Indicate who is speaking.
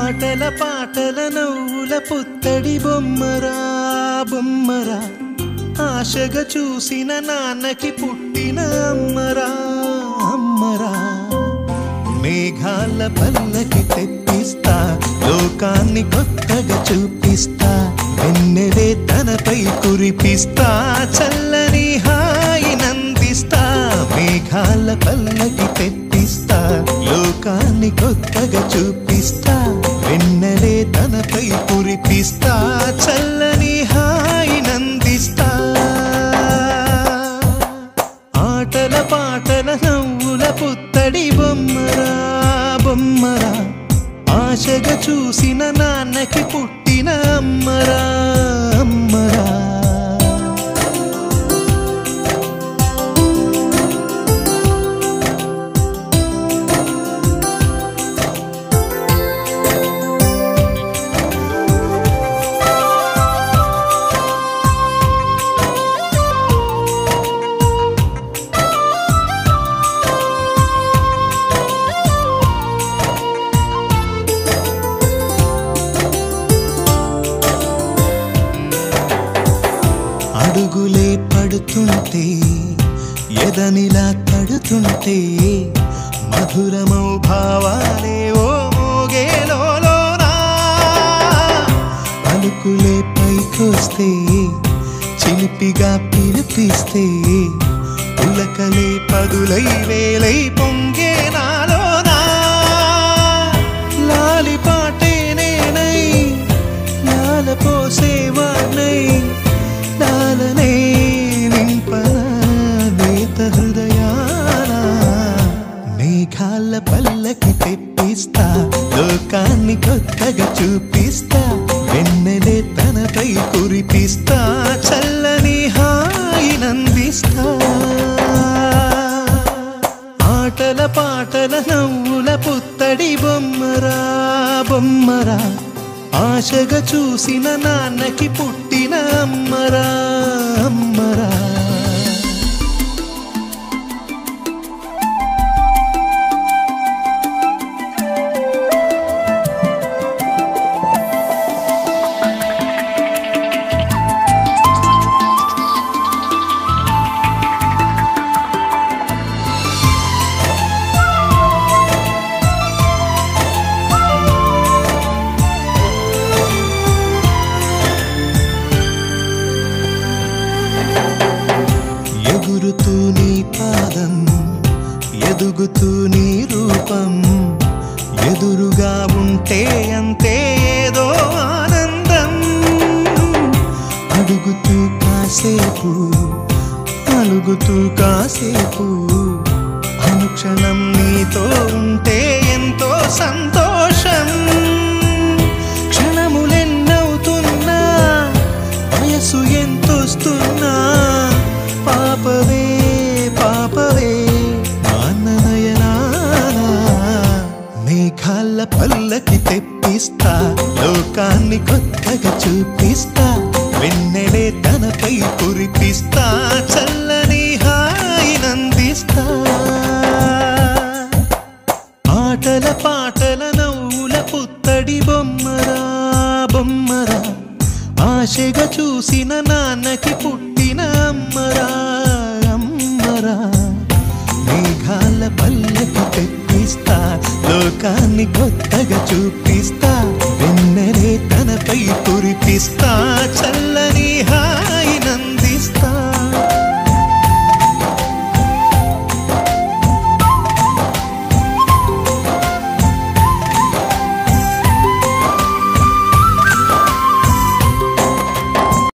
Speaker 1: ఆటల పాటల నవ్వుల పుత్తడి బొమ్మరా బొమ్మరా ఆశగా చూసిన నాన్నకి పుట్టిన అమ్మరా అమ్మరా మేఘాల పల్లకి తెప్పిస్తా లోకాన్ని కొత్తగా చూపిస్తా వెన్నెలే తనపై కురిపిస్తా చల్లని హాయి నందిస్తా మేఘాల పల్లకి తెప్పిస్తా లోకాన్ని కొత్తగా చూపిస్తా వెన్నెలే తనపై కురిపిస్తా చల్లని హాయి నందిస్తా ఆటల పాటల నవ్వుల పుత్తడి బొమ్మరా బొమ్మరా ఆశగా చూసిన నాన్నకి పుట్టిన అమ్మరా అమ్మరా అడుగులే పడుతుంటే ఎదనిలా తడుతుంటే మధురమౌ భావాలే ఓ మోగేలోనా పలుకులే పైకొస్తే చిలిపిగా పిలిపిస్తే ఉలకలే పదులై వేలై పొంగే నాలోనా లాలి పాటే నేనై లాల పోసేవాణ్ణై లాలనే నింపన నేత హృదయాన మేఘాల పల్లకి తెప్పిస్తా లోకాన్ని కొత్తగా చూపిస్తా వెన్నెలే తనపై కురిపిస్తా చల్లని హాయి నందిస్తా ఆటల పాటల నవ్వుల పుత్తడి బొమ్మరా బొమ్మరా ఆశగా చూసిన నాన్నకి పుట్టిన అమ్మరా అమ్మరా ఎగురుతూ నీ పాదం ఎదుగుతూ నీ రూపం ఎదురుగా ఉంటే అంతే ఏదో ఆనందం అడుగుతూ కాసేపు అలుగుతూ కాసేపు అనుక్షణం నీతో ఉంటే ఎంతో సంతోషం క్షణములెన్నవుతున్నా వయసు ఎంతొస్తున్నా పాపవే పాపవే నాన్ననయనానా మేఘాల పల్లకి తెప్పిస్తా లోకాన్ని కొత్తగా చూపిస్తా వెన్నెలే తనపై కురిపిస్తా చల్లని హాయి నందిస్తా ఆటల పాటల నవ్వుల పుత్తడి బొమ్మరా బొమ్మరా ఆశగా చూసిన నాన్నకి పుట్టిన అమ్మరా అమ్మరా మేఘాల పల్లకి తెప్పిస్తా లోకాన్ని కొత్తగా చూపిస్తా వెన్నెలే తనపై కురిపిస్తా